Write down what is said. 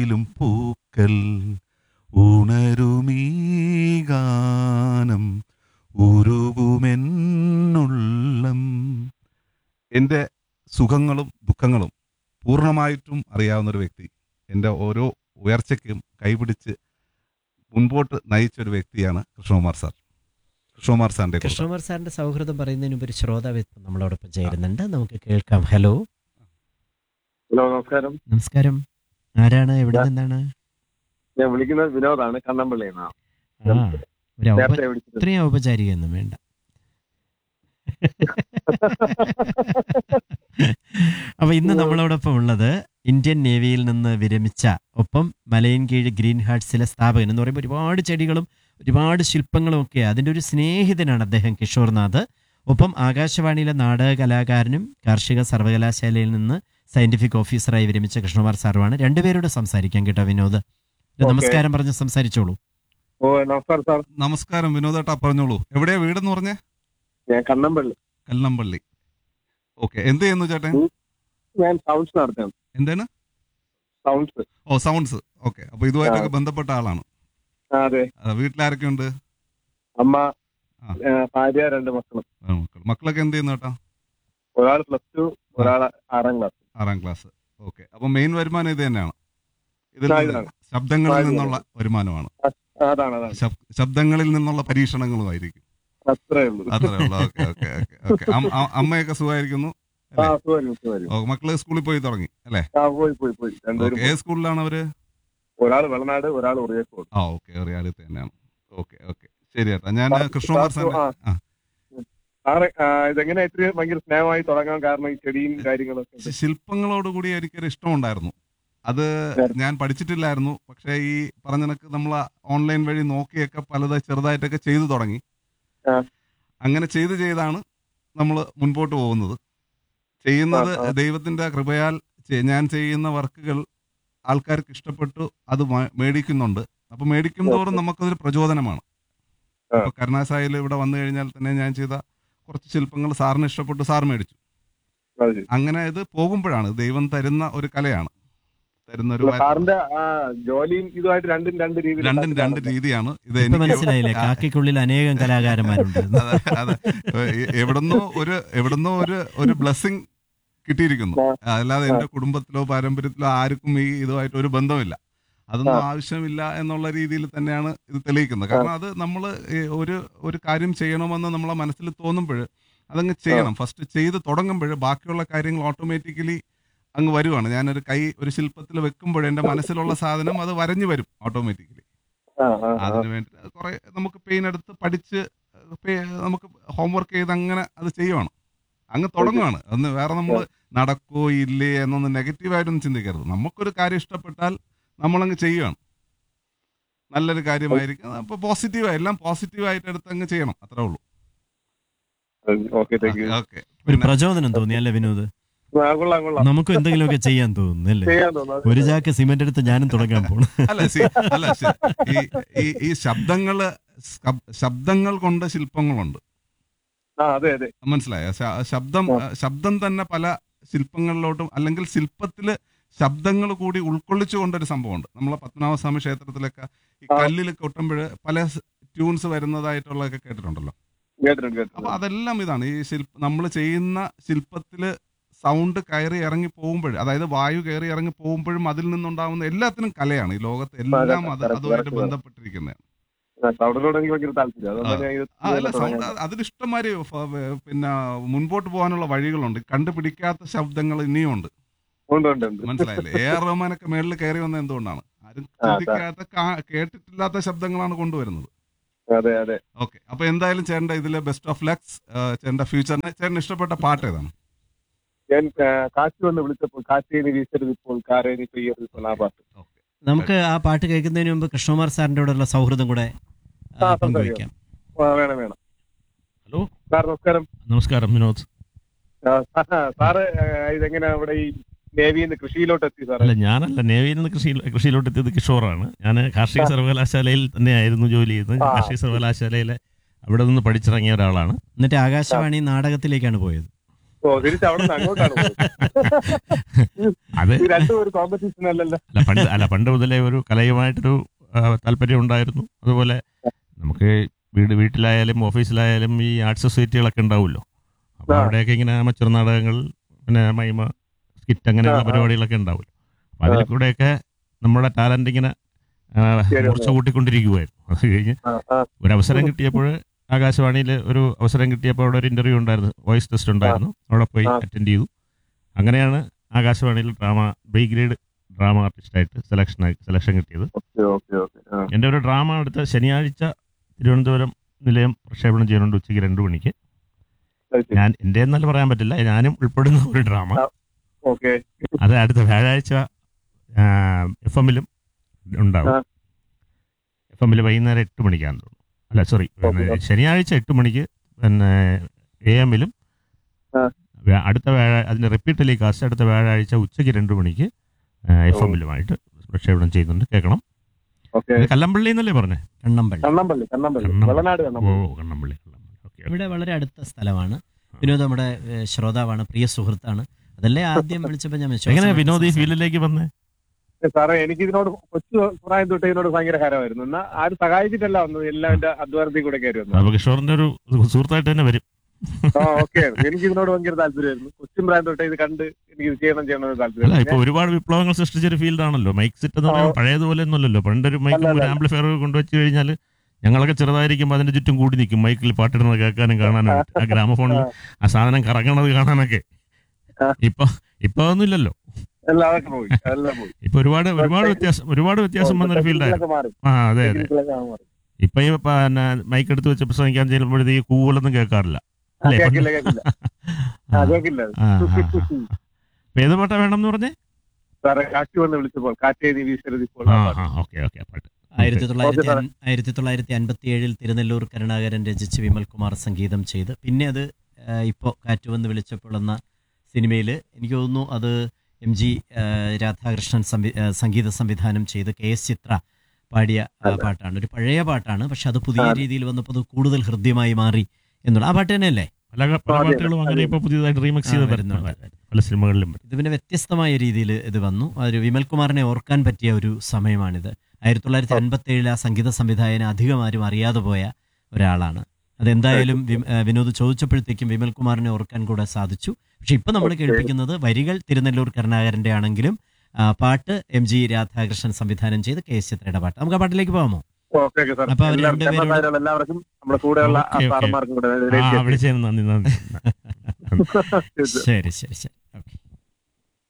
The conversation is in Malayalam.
ും പൂക്കൽ ഉണരുമീ ഗാനം ഉരുകുമെന്നുള്ളം എൻ്റെ സുഖങ്ങളും ദുഃഖങ്ങളും പൂർണ്ണമായിട്ടും അറിയാവുന്ന ഒരു വ്യക്തി എൻ്റെ ഓരോ ഉയർച്ചയ്ക്കും കൈപിടിച്ച് മുൻപോട്ട് നയിച്ച ഒരു വ്യക്തിയാണ് കൃഷ്ണകുമാർ സാർ കൃഷ്ണകുമാർ സാറിൻ്റെ കുറിച്ച്. കൃഷ്ണകുമാർ സാറിന്റെ സൗഹൃദം പറയുന്നതിന് മുമ്പ് ഒരു ശ്രോതാവ് ഇപ്പം നമ്മളോടൊപ്പം ചേരുന്നുണ്ട് നമുക്ക് കേൾക്കാം ഹലോ ഹലോ നമസ്കാരം നമസ്കാരം ആരാണ് എവിടെ നിന്നാണ് ഞാൻ വിളിക്കുന്നത് വിനോദാണ് കണ്ണമ്പള്ളിയിൽ നിന്നാണ് ആ ഒരു ഔപ- നേരത്തെ വിളിച്ചത് ഇത്രയും ഔപചാരികയൊന്നും വേണ്ട അപ്പൊ ഇന്ന് നമ്മളോടൊപ്പം ഉള്ളത് ഇന്ത്യൻ നേവിയിൽ നിന്ന് വിരമിച്ച ഒപ്പം മലയൻകീഴ് ഗ്രീൻ ഹാർട്സിലെ സ്ഥാപകൻ എന്ന് പറയുമ്പോൾ ഒരുപാട് ചെടികളും ഒരുപാട് ശില്പങ്ങളും ഒക്കെ അതിൻ്റെ ഒരു സ്നേഹിതനാണ് അദ്ദേഹം കിഷോർനാഥ് ഒപ്പം ആകാശവാണിയിലെ നാടക കലാകാരനും കാർഷിക സർവകലാശാലയിൽ നിന്ന് സയന്റിഫിക് ഓഫീസറായി വിരമിച്ച കൃഷ്ണകുമാർ സാറുമാണ് രണ്ടുപേരോട് സംസാരിക്കാം കേട്ടോ വിനോദ് ഒരു ഓക്കേ. നമസ്കാരം പറഞ്ഞ് സംസാരിച്ചോളൂ ഓ നമസ്കാരം സാർ നമസ്കാരം വിനോദേട്ടാ പറഞ്ഞോളൂ എവിടെയാ വീടെന്ന് പറഞ്ഞേ ഞാൻ കണ്ണമ്പള്ളി കല്ലമ്പള്ളി ഓക്കെ എന്ത് ചെയ്യുന്നു ചേട്ടൻ ഞാൻ സൗണ്ട്സ് നടത്തുകയാണ് എന്താണ് സൗണ്ട്സ് ഓ സൗണ്ട്സ് ഓക്കെ അപ്പൊ ഇതുമായിട്ടൊക്കെ ബന്ധപ്പെട്ട ആളാണ് ആ, അതെ ആ, വീട്ടിലാരൊക്കെ ഉണ്ട് അമ്മ ആ. ആ, ഭാര്യ രണ്ട് മക്കളും ആ, മക്കൾ മക്കളൊക്കെ എന്ത് ചെയ്യുന്നു ചേട്ടാ ഒരാൾ പ്ലസ് ടു ഒരാൾ ആറാം ക്ലാസ് ആറാം ക്ലാസ് ഓക്കെ അപ്പൊ മെയിൻ വരുമാനം ഇത് തന്നെയാണ് ഇതിൽ ആ, നിന്ന് ഇതാണ്. ശബ്ദങ്ങളിൽ ആ, ഇതാണ്. നിന്നുള്ള വരുമാനമാണ് അതാണ് അതാണ് ശബ്- ശബ്ദങ്ങളിൽ നിന്നുള്ള പരീക്ഷണങ്ങളുമായിരിക്കും അത്രേ ഉള്ളൂ അത്രേ ഉള്ളൂ ഓക്കെ ഓക്കെ ഓക്കെ ഓക്കെ അമ്മയൊക്കെ സുഖമായിരിക്കുന്നു ആ സുഖം സുഖം ഓ, മക്കള് സ്കൂളിൽ പോയി തുടങ്ങി അല്ലേ ആ പോയി പോയി പോയി രണ്ടുപേരും ഓക്കെ ഏത് സ്കൂളിലാണ് അവര് ഒരാൾ വെള്ളനാട് ഒരാൾ ഉറിയക്കോട് ആ ഓക്കെ റിയാലിറ്റി തന്നെയാണ് ഓക്കെ ഓക്കെ ശരി ചേട്ടാ ഞാൻ സാർ- കൃഷ്ണകുമാർ സാർ- സാറിന്റെ ആ. ആ സാറ് ആ, ഇതെങ്ങനെ ഇത്രയും ഭയങ്കര സ്നേഹമായി തുടങ്ങാൻ കാരണം ഈ ചെടിയും കാര്യങ്ങളൊക്കെ ഉണ്ട്. ശില്പങ്ങളോട് കൂടി എനിക്കൊരു ഇഷ്ടമുണ്ടായിരുന്നു അത് ഞാൻ പഠിച്ചിട്ടില്ലായിരുന്നു പക്ഷേ ഈ പറഞ്ഞ കണക്ക് നമ്മൾ ഓൺലൈൻ വഴി നോക്കിയൊക്കെ പലത് ചെറുതായിട്ടൊക്കെ ചെയ്തു തുടങ്ങി ആ. അങ്ങനെ ചെയ്ത് ചെയ്താണ് നമ്മൾ മുൻപോട്ട് പോകുന്നത് ചെയ്യുന്നത് ആ, ആ. ദൈവത്തിന്റെ കൃപയാൽ ചെ- ഞാൻ ചെയ്യുന്ന വർക്കുകൾ ആൾക്കാർക്ക് ഇഷ്ടപ്പെട്ടു അത് മ- മേടിക്കുന്നുണ്ട് അപ്പൊ മേടിക്കും തോറും നമുക്കതൊരു പ്രചോദനമാണ് ആ. ഇപ്പൊ കരുണാസായിൽ ഇവിടെ വന്നു കഴിഞ്ഞാൽ തന്നെ ഞാൻ ചെയ്ത കുറച്ച് ശില്പങ്ങൾ സാറിന് ഇഷ്ടപ്പെട്ടു സാർ മേടിച്ചു അത് ശരി. അങ്ങനെ ഇത് പോകുമ്പോഴാണ് ദൈവം തരുന്ന ഒരു കലയാണ് തരുന്ന ഒരു അല്ല, സാറിന്റെ ആ ജോലിയും ഇതുമായിട്ട് രണ്ടും രണ്ട് രീതിയിൽ രണ്ടും രണ്ട് രീതിയാണ് ഇത് ഇപ്പൊ എനിക്ക് മനസ്സിലായില്ലേ കാക്കിക്കുള്ളിൽ അനേകം കലാകാരന്മാരുണ്ട് അതെ, അതെ. എ- എവിടുന്നോ ഒരു എവിടുന്നോ ഒരു ഒരു ബ്ലെസ്സിങ് കിട്ടിയിരിക്കുന്നു ആ. അല്ലാതെ എന്റെ കുടുംബത്തിലോ പാരമ്പര്യത്തിലോ ആർക്കും ഈ ഇതുമായിട്ട് ഒരു ബന്ധമില്ല അതൊന്നും ആവശ്യമില്ല എന്നുള്ള രീതിയിൽ തന്നെയാണ് ഇത് തെളിയിക്കുന്നത് കാരണം അത് നമ്മൾ ഒരു ഒരു കാര്യം ചെയ്യണമെന്ന് നമ്മളെ മനസ്സിൽ തോന്നുമ്പോൾ അതങ്ങ് ചെയ്യണം ഫസ്റ്റ് ചെയ്ത് തുടങ്ങുമ്പോൾ ബാക്കിയുള്ള കാര്യങ്ങൾ ഓട്ടോമാറ്റിക്കലി അങ്ങ് വരുവാണ് ഞാനൊരു കൈ ഒരു ശില്പത്തിൽ വെക്കുമ്പോൾ എൻ്റെ മനസ്സിലുള്ള സാധനം അത് വരഞ്ഞു വരും ഓട്ടോമാറ്റിക്കലി ആ, ആ, ആ. അതിന് വേണ്ടി കുറെ നമുക്ക് പെയിൻ എടുത്ത് പഠിച്ച് പേ- നമുക്ക് ഹോംവർക്ക് ചെയ്ത് അങ്ങനെ അത് ചെയ്യുവാണ് അങ്ങ് തുടങ്ങുവാണ് ഒന്ന് വേറെ നമ്മൾ നടക്കോ ഇല്ലേ എന്നൊന്ന് നെഗറ്റീവായിട്ടൊന്നും ചിന്തിക്കരുത് നമുക്കൊരു കാര്യം ഇഷ്ടപ്പെട്ടാൽ നമ്മളങ്ങ് ചെയ്യുവാണ് നല്ലൊരു കാര്യമായിരിക്കും അപ്പൊ പോസിറ്റീവായി എല്ലാം പോസിറ്റീവായിട്ട് എടുത്ത് അങ്ങ് ചെയ്യണം അത്രേ ഉള്ളൂ ഓക്കെ താങ്ക് യു ഓക്കെ ഒരു പ്രചോദനം തോന്നി അല്ലേ വിനോദ് ആ, കൊള്ളാം കൊള്ളാം നമുക്കും എന്തെങ്കിലുമൊക്കെ ചെയ്യാൻ തോന്നുന്നു അല്ലേ ചെയ്യാൻ തോന്നുന്നു ഒരു ചാക്ക് സിമന്റ് എടുത്ത് ഞാനും തുടങ്ങാൻ പോണു അല്ല സി- അല്ല ശ- ഈ ഈ ഈ ശബ്ദങ്ങള് ശബ്- ശബ്ദങ്ങൾ കൊണ്ട് ശില്പങ്ങളുണ്ട് ആ അതെ അതെ മനസ്സിലായോ ശ- ശബ്ദം ആ. ശബ്ദം തന്നെ പല ശില്പങ്ങളിലോട്ടും അല്ലെങ്കിൽ ശില്പത്തില് ശബ്ദങ്ങൾ കൂടി ഉൾക്കൊള്ളിച്ചുകൊണ്ടൊരു സംഭവമുണ്ട് നമ്മളെ പത്മനാഭസ്വാമി ക്ഷേത്രത്തിലൊക്കെ ഈ ആ. കല്ലിൽ കൊട്ടുമ്പോൾ പല ട്യൂൺസ് വരുന്നതായിട്ടുള്ളതൊക്കെ കേട്ടിട്ടുണ്ടല്ലോ കേട്ടിട്ടുണ്ട് അപ്പൊ കേട്ടിട്ടുണ്ട് അതെല്ലാം ഇതാണ് ഈ ശില്പ നമ്മൾ ചെയ്യുന്ന ശില്പത്തില് സൗണ്ട് കയറി ഇറങ്ങി പോകുമ്പോൾ അതായത് വായു കയറി ഇറങ്ങി പോകുമ്പോഴും അതിൽ നിന്നുണ്ടാവുന്ന എല്ലാത്തിനും കലയാണ് ഈ ലോകത്ത് എല്ലാം അത് correct, അതുമായിട്ട് correct. ബന്ധപ്പെട്ടിരിക്കുന്നതാണ് സൗണ്ടിനോട് എനിക്ക് ഭയങ്കര താല്പര്യം അതുകൊണ്ട് ഞാൻ ഇത് ആ, അല്ല തുടങ്ങാൻ. സൗണ്ട് അതിലിഷ്ടംമാതിരി ഫ- വ- പിന്നെ മുൻപോട്ട് പോകാനുള്ള വഴികളുണ്ട് കണ്ടുപിടിക്കാത്ത ശബ്ദങ്ങൾ ഇനിയും ഉണ്ട് ഉണ്ട് ഉണ്ട് ഉണ്ട് മനസ്സിലായില്ലേ എ ആർ റഹ്മാനൊക്കെ മേളിൽ കയറി വന്നത് എന്തുകൊണ്ടാണ് ആരും ആ, അതാ. ചിന്തിക്കാത്ത കാ- കേട്ടിട്ടില്ലാത്ത ശബ്ദങ്ങളാണ് കൊണ്ടുവരുന്നത് അതെ അതെ ഓക്കെ അപ്പൊ എന്തായാലും ചേട്ടന്റെ ഇതിലെ ബെസ്റ്റ് ഓഫ് ലക്സ് ചേട്ടന്റെ ഫ്യൂച്ചറിന് ചേട്ടന് ഇഷ്ടപ്പെട്ട പാട്ട് ഏതാണ് ഞാൻ ആ, കാറ്റ് വന്ന് വിളിച്ചപ്പോൾ കാറ്റേനി വീശരുത് ഇപ്പോൾ കാരേനി പെയ്യരുത് ഇപ്പോൾ ആ പാട്ട് ഓക്കെ നമുക്ക് ആ പാട്ട് കേൾക്കുന്നതിന് മുമ്പ് കൃഷ്ണകുമാർ സാറിന്റെ കൂടെയുള്ള സൗഹൃദം കൂടെ ആ, ആ, പങ്കുവയ്ക്കാം ആ, വേണം വേണം ഹലോ സാർ നമസ്കാരം നമസ്കാരം വിനോദ് ആ, സാ- സാറ് ആ, ഇതെങ്ങനെ അവിടെ ഈ നേവിയിൽ നിന്ന് കൃഷിയിലോട്ട് എത്തി സാറേ അല്ല ഞാനല്ല നേവിയിൽ നിന്ന് കൃഷി കൃഷിയിലോട്ട് എത്തിയത് കിഷോറാണ് ഞാൻ കാർഷിക സർവകലാശാലയിൽ തന്നെയായിരുന്നു ജോലി ചെയ്യുന്നത് ആ. കാർഷിക സർവകലാശാലയിലെ അവിടെ നിന്ന് പഠിച്ചിറങ്ങിയ ഒരാളാണ് എന്നിട്ട് ആകാശവാണി നാടകത്തിലേക്കാണ് പോയത് ഓ തിരിച്ച് അവിടെ നിന്ന് അങ്ങോട്ടാണ് പോയത്. അത് ഈ രണ്ടും ഒരു കോമ്പറ്റീഷൻ അല്ലല്ലോ അല്ല പണ്ട് അല്ല പണ്ട് മുതലേ ഒരു കലയുമായിട്ടൊരു ആ, താല്പര്യം ഉണ്ടായിരുന്നു അതുപോലെ നമുക്ക് വീട് വീട്ടിലായാലും ഓഫീസിലായാലും ഈ ആർട്ട് സൊസൈറ്റികളൊക്കെ ഉണ്ടാവുമല്ലോ അപ്പോൾ ആ. അവിടെയൊക്കെ ഇങ്ങനെ അമച്ചർ നാടകങ്ങൾ പിന്നെ മൈമ സ്കിറ്റ് അങ്ങനെയുള്ള ആ, ആ. പരിപാടികളൊക്കെ ഉണ്ടാവുമല്ലോ അപ്പോൾ അതിൽ കൂടെയൊക്കെ നമ്മുടെ ടാലന്റ് ഇങ്ങനെ ആ, ശരി. മൂർച്ച കൂട്ടിക്കൊണ്ടിരിക്കുമായിരുന്നു അത് കഴിഞ്ഞ് ആ, ആ, ഒരു അവസരം കിട്ടിയപ്പോൾ ആകാശവാണിയിൽ ഒരു അവസരം കിട്ടിയപ്പോൾ അവിടെ ഒരു ഇന്റർവ്യൂ ഉണ്ടായിരുന്നു വോയിസ് ടെസ്റ്റ് ഉണ്ടായിരുന്നു അവിടെ പോയി ആ. അറ്റൻഡ് ചെയ്തു അങ്ങനെയാണ് ആകാശവാണിയിൽ ഡ്രാമ ബി ഗ്രേഡ് ഡ്രാമ ആർട്ടിസ്റ്റായിട്ട് സെലക്ഷൻ സെലക്ഷൻ കിട്ടിയത് ഓക്കെ ഓക്കെ ഓക്കെ ആ, എൻ്റെ ഒരു ഡ്രാമ അടുത്ത ശനിയാഴ്ച തിരുവനന്തപുരം നിലയം പ്രക്ഷേപണം ചെയ്യുന്നുണ്ട് ഉച്ചയ്ക്ക് രണ്ട് മണിക്ക് അത് ശരി. ഞാൻ എൻ്റെ എന്നല്ല പറയാൻ പറ്റില്ല ഞാനും ഉൾപ്പെടുന്ന ഒരു ഡ്രാമ ഓക്കെ അത് അടുത്ത വ്യാഴാഴ്ച എഫ് എമ്മിലും ഉണ്ടാവും ആ. എഫ് എമ്മിൽ വൈകുന്നേരം എട്ട് മണിക്കാന്ന് തോന്നുന്നു അല്ല സോറി ഓക്കെ. ശനിയാഴ്ച എട്ട് മണിക്ക് പിന്നെ എ എമ്മിലും ആ. അടുത്ത വ്യാഴ അതിന്റെ റിപ്പീറ്റ് ടെലികാസ്റ്റ് അടുത്ത വ്യാഴാഴ്ച ഉച്ചയ്ക്ക് രണ്ട് മണിക്ക് എഫ് എമ്മിലുമായിട്ട് പ്രക്ഷേപണം ചെയ്യുന്നുണ്ട് കേൾക്കണം ഓക്കെ ഇത് കല്ലമ്പള്ളി എന്നല്ലേ പറഞ്ഞേ കണ്ണമ്പള്ളി കണ്ണമ്പള്ളി കണ്ണമ്പള്ളി കണ്ണമ്പള്ളി. വെള്ളനാട് ഓ കണ്ണമ്പള്ളി കണ്ണമ്പള്ളി കണ്ണമ്പള്ളി ഓക്കെ ഇവിടെ വളരെ അടുത്ത സ്ഥലമാണ് വിനോദ് നമ്മുടെ ഏഹ്, ശ്രോതാവാണ് പ്രിയ സുഹൃത്താണ് അതല്ലേ ആദ്യം വിളിച്ചപ്പോൾ ഞാൻ വിശ്വാസം എങ്ങനെ വെച്ച് വിനോദ് ഈ സംസാരിച്ചു. ഫീൽഡിലേക്ക് വന്നേ സാറേ എനിക്ക് ഇതിനോട് കൊച്ചു പ്രായം തൊട്ട് ഇതിനോട് ഭയങ്കര ഹരമായിരുന്നു എന്നാൽ ആരും സഹായിച്ചിട്ടല്ല വന്നത് എല്ലാം എന്റെ അധ്വാനത്തിൽ കൂടെ കയറി വന്നത് അപ്പൊ കിഷോറിന്റെ ഒരു സുഹൃത്തായിട്ട് തന്നെ വരും ആ ഓക്കെ എനിക്ക് ഇതിനോട് ഭയങ്കര താല്പര്യമായിരുന്നു കൊച്ചും പ്രായം തൊട്ട് ഇത് കണ്ട് എനിക്ക് ഇത് ചെയ്യണം ചെയ്യണം എന്ന് അല്ല താല്പര്യം ഇപ്പൊ ഒരുപാട് വിപ്ലവങ്ങൾ സൃഷ്ടിച്ച ഒരു ഫീൽഡാണല്ലോ മൈക്ക് സെറ്റ് എന്ന് പറയുമ്പോൾ പഴയതുപോലെ ഒന്നുമല്ലല്ലോ പണ്ടൊരു മൈക്കും അല്ല, ഒരു അല്ല. ആംപ്ലിഫയർ കൊണ്ടുവച്ച് കഴിഞ്ഞാൽ ഞങ്ങളൊക്കെ ചെറുതായിരിക്കുമ്പോൾ അതിന്റെ ചുറ്റും കൂടി നിൽക്കും മൈക്കിൽ പാട്ടിടുന്നത് കേൾക്കാനും കാണാനും ആ ഗ്രാമഫോണിൽ ആ സാധനം കറങ്ങണത് കാണാനൊക്കെ ആ. ഇപ്പൊ ഇപ്പൊ ഒന്നുമില്ലല്ലോ എല്ലാം അതൊക്കെ പോയി എല്ലാം പോയി ഇപ്പൊ ഒരുപാട് ഒരുപാട് വ്യത്യാസം ഒരുപാട് വ്യത്യാസം വന്നൊരു ഫീൽഡായിരുന്നു ടെക്നിക്കലൊക്കെ മാറി ആ അതെ അതെ ടെക്നിക്കലൊക്കെ മാറി ഇപ്പൊ ഈ പിന്നെ മൈക്ക് എടുത്ത് വെച്ച് പ്രസംഗിക്കാൻ ചെല്ലുമ്പോഴത്തേക്ക് കൂവലൊന്നും കേൾക്കാറില്ല ആ, അല്ലേ കേക്കില്ല കേക്കില്ല ആ, ആ കേക്കില്ല ആ, ആ, ആ. അപ്പൊ ഏത് പാട്ടാ വേണം എന്ന് പറഞ്ഞേ സാറേ കാറ്റ് വന്ന് വിളിച്ചപ്പോൾ കാറ്റേ നീ വീശരുതിപ്പോൾ ആ ആ ഓക്കെ ഓക്കെ പാട്ട് ആയിരത്തി തൊള്ളായിരത്തി ഓക്കേ, അൻ- ആയിരത്തി തൊള്ളായിരത്തി അൻപത്തി ഏഴിൽ തിരുനെല്ലൂർ കരുണാകരൻ രചിച്ച് വിമൽകുമാർ സംഗീതം ചെയ്ത് പിന്നെ അത് ഇപ്പോൾ കാറ്റുവന്ന് വിളിച്ചപ്പോൾ എന്ന സിനിമയിൽ എനിക്ക് തോന്നുന്നു അത് എം ജി ആ, രാധാകൃഷ്ണൻ സംവി- ആ, സംഗീത സംവിധാനം ചെയ്ത് കെ എസ് ചിത്ര പാടിയ ആ, അതെ. പാട്ടാണ് ഒരു പഴയ പാട്ടാണ് പക്ഷെ അത് പുതിയ അതെ. രീതിയിൽ വന്നപ്പോൾ അത് കൂടുതൽ ഹൃദ്യമായി മാറി എന്നുള്ള ആ പാട്ട് തന്നെയല്ലേ പല പല അതെ, പാട്ടുകളും അങ്ങനെ അതെ. ഇപ്പൊ പുതിയതായിട്ട് റീമിക്സ് ആ, ചെയ്ത് വരുന്നുണ്ട്. വരുന്നുണ്ട് പല സിനിമകളിലും വരും. ഇത് പിന്നെ വ്യത്യസ്തമായ രീതിയിൽ ഇത് വന്നു ഒരു വിമൽകുമാറിനെ ഓർക്കാൻ പറ്റിയ ഒരു സമയമാണിത് ആയിരത്തി തൊള്ളായിരത്തി അൻപത്തി ഏഴിൽ ആ സംഗീത സംവിധായകനെ അധികം ആരും അറിയാതെ പോയ ഒരാളാണ് അതെന്തായാലും വി- ഏഹ് വിനോദ് ചോദിച്ചപ്പോഴത്തേക്കും വിമൽകുമാറിനെ ഓർക്കാൻ കൂടെ സാധിച്ചു പക്ഷെ ഇപ്പൊ നമ്മൾ ഓക്കേ. കേൾപ്പിക്കുന്നത് വരികൾ തിരുനെല്ലൂർ കരുണാകരന്റെ ആണെങ്കിലും ആ, പാട്ട് എം ജി രാധാകൃഷ്ണൻ സംവിധാനം ചെയ്ത് കെ എസ് ചിത്രയുടെ പാട്ട് നമുക്ക് ആ പാട്ടിലേക്ക് പോകാമോ ഓക്കെ ഓക്കെ സാർ അപ്പൊ അവര് എല്ലാവർക്കും രണ്ടുപേരോട് ചെന്നൈയിലുള്ള എല്ലാവർക്കും നമ്മുടെ കൂടെയുള്ള ആ ഓക്കേ, ഓക്കേ. സാറന്മാർക്കും കൂടെ ആ വിളിച്ചതിന് നന്ദി നന്ദി ശരി ശരി ശരി